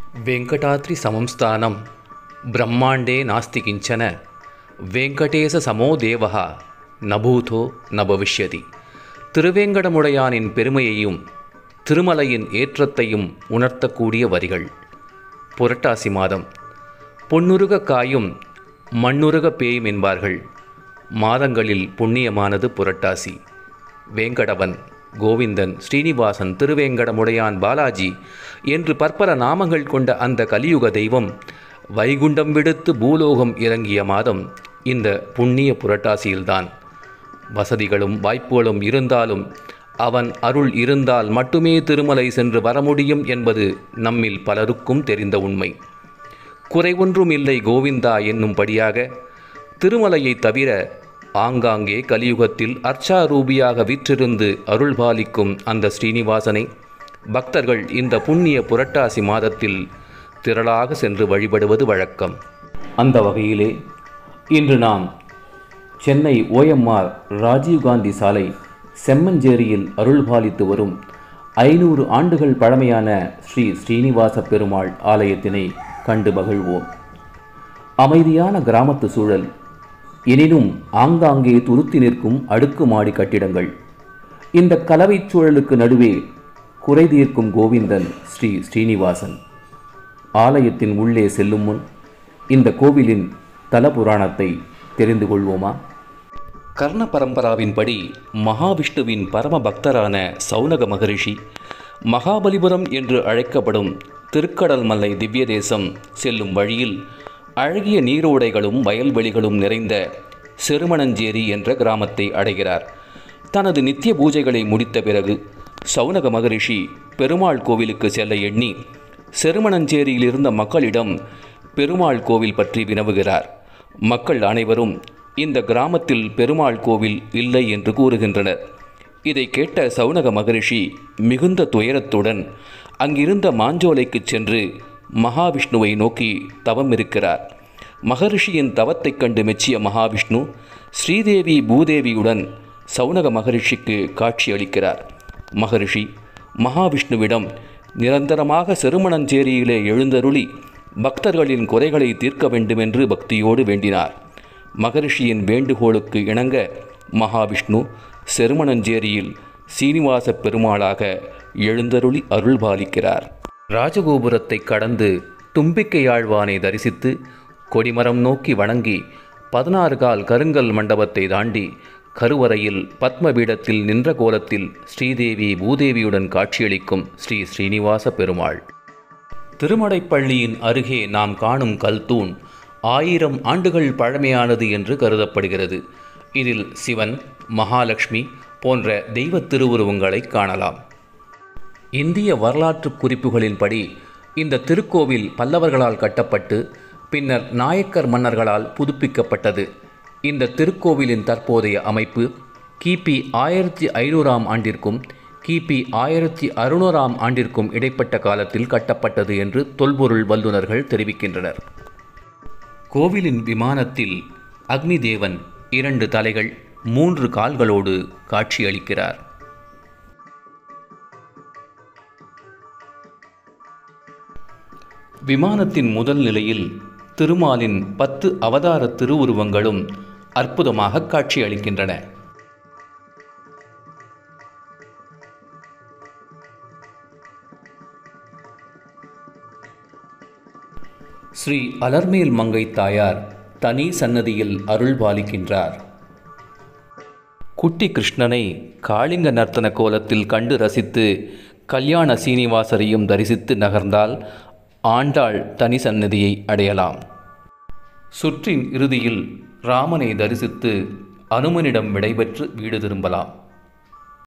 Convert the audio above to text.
वेङ्कटाद्रि समंस्थानं ब्रह्माण्डे नास्ति किञ्चन வெங்கடேச தேவः நபூதோ ந பவிஷ்யதி திருவேங்கடமுடையானின் பெருமையையும் திருமலையின் ஏற்றத்தையும் உணர்த்தக்கூடிய வரிகள் புரட்டாசி மாதம் பொன்னுருக காயும் மண்ணுருக பேயும் என்பார்கள் மாதங்களில் புண்ணியமானது புரட்டாசி வேங்கடவன் கோவிந்தன் ஸ்ரீனிவாசன் திருவேங்கடமுடையான் பாலாஜி என்று பற்பல நாமங்கள் கொண்ட அந்த கலியுக தெய்வம் வைகுண்டம் விடுத்து பூலோகம் இறங்கிய மாதம் இந்த புண்ணிய புரட்டாசியில்தான் வசதிகளும் வாய்ப்புகளும் இருந்தாலும் அவன் அருள் இருந்தால் மட்டுமே திருமலை சென்று வர முடியும் என்பது நம்மில் பலருக்கும் தெரிந்த உண்மை குறைவொன்றும் இல்லை கோவிந்தா என்னும்படியாக திருமலையை தவிர ஆங்காங்கே கலியுகத்தில் அர்ச்சாரூபியாக விற்றிருந்து அருள்பாலிக்கும் அந்த ஸ்ரீனிவாசனை பக்தர்கள் இந்த புண்ணிய புரட்டாசி மாதத்தில் திரளாக சென்று வழிபடுவது வழக்கம் அந்த வகையிலே இன்று நாம் சென்னை ஓஎம்ஆர் ராஜீவ்காந்தி சாலை செம்மஞ்சேரியில் அருள்பாலித்து வரும் ஐநூறு ஆண்டுகள் பழமையான ஸ்ரீ ஸ்ரீனிவாச பெருமாள் ஆலயத்தினை கண்டு மகிழ்வோம் அமைதியான கிராமத்து சூழல் எனினும் ஆங்காங்கே துருத்தி நிற்கும் அடுக்குமாடி கட்டிடங்கள் இந்த கலவைச் சூழலுக்கு நடுவே குறை தீர்க்கும் கோவிந்தன் ஸ்ரீ ஸ்ரீனிவாசன் ஆலயத்தின் உள்ளே செல்லும் முன் இந்த கோவிலின் தல புராணத்தை தெரிந்து கொள்வோமா கர்ண பரம்பராவின்படி மகாவிஷ்ணுவின் பரம பக்தரான சௌனக மகரிஷி மகாபலிபுரம் என்று அழைக்கப்படும் திருக்கடல் மல்லை திவ்ய தேசம் செல்லும் வழியில் அழகிய நீரோடைகளும் வயல்வெளிகளும் நிறைந்த செருமணஞ்சேரி என்ற கிராமத்தை அடைகிறார் தனது நித்திய பூஜைகளை முடித்த பிறகு சௌனக மகரிஷி பெருமாள் கோவிலுக்கு செல்ல எண்ணி செருமணஞ்சேரியில் இருந்த மக்களிடம் பெருமாள் கோவில் பற்றி வினவுகிறார் மக்கள் அனைவரும் இந்த கிராமத்தில் பெருமாள் கோவில் இல்லை என்று கூறுகின்றனர் இதை கேட்ட சௌனக மகரிஷி மிகுந்த துயரத்துடன் அங்கிருந்த மாஞ்சோலைக்கு சென்று மகாவிஷ்ணுவை நோக்கி தவம் இருக்கிறார் மகரிஷியின் தவத்தைக் கண்டு மெச்சிய மகாவிஷ்ணு ஸ்ரீதேவி பூதேவியுடன் சௌனக மகரிஷிக்கு காட்சியளிக்கிறார் மகரிஷி மகாவிஷ்ணுவிடம் நிரந்தரமாக செருமணஞ்சேரியிலே எழுந்தருளி பக்தர்களின் குறைகளை தீர்க்க வேண்டுமென்று பக்தியோடு வேண்டினார் மகரிஷியின் வேண்டுகோளுக்கு இணங்க மகாவிஷ்ணு செருமணஞ்சேரியில் சீனிவாச பெருமாளாக எழுந்தருளி அருள்பாலிக்கிறார் ராஜகோபுரத்தை கடந்து தும்பிக்கையாழ்வானை தரிசித்து கொடிமரம் நோக்கி வணங்கி பதினாறு கால் கருங்கல் மண்டபத்தை தாண்டி கருவறையில் பத்மபீடத்தில் நின்ற கோலத்தில் ஸ்ரீதேவி பூதேவியுடன் காட்சியளிக்கும் ஸ்ரீ ஸ்ரீனிவாச பெருமாள் திருமடைப்பள்ளியின் அருகே நாம் காணும் கல்தூண் ஆயிரம் ஆண்டுகள் பழமையானது என்று கருதப்படுகிறது இதில் சிவன் மகாலட்சுமி போன்ற தெய்வ திருவுருவங்களை காணலாம் இந்திய வரலாற்று குறிப்புகளின்படி இந்த திருக்கோவில் பல்லவர்களால் கட்டப்பட்டு பின்னர் நாயக்கர் மன்னர்களால் புதுப்பிக்கப்பட்டது இந்த திருக்கோவிலின் தற்போதைய அமைப்பு கிபி ஆயிரத்தி ஐநூறாம் ஆண்டிற்கும் கிபி ஆயிரத்தி அறுநூறாம் ஆண்டிற்கும் இடைப்பட்ட காலத்தில் கட்டப்பட்டது என்று தொல்பொருள் வல்லுநர்கள் தெரிவிக்கின்றனர் கோவிலின் விமானத்தில் அக்னி தேவன் இரண்டு தலைகள் மூன்று கால்களோடு காட்சியளிக்கிறார் விமானத்தின் முதல் நிலையில் திருமாலின் பத்து அவதார திருவுருவங்களும் அற்புதமாக காட்சியளிக்கின்றன ஸ்ரீ அலர்மேல் மங்கை தாயார் தனி சன்னதியில் அருள் பாலிக்கின்றார் குட்டி கிருஷ்ணனை காளிங்க நர்த்தன கோலத்தில் கண்டு ரசித்து கல்யாண சீனிவாசரையும் தரிசித்து நகர்ந்தால் ஆண்டாள் தனி சன்னதியை அடையலாம் சுற்றின் இறுதியில் ராமனை தரிசித்து அனுமனிடம் விடைபெற்று வீடு திரும்பலாம்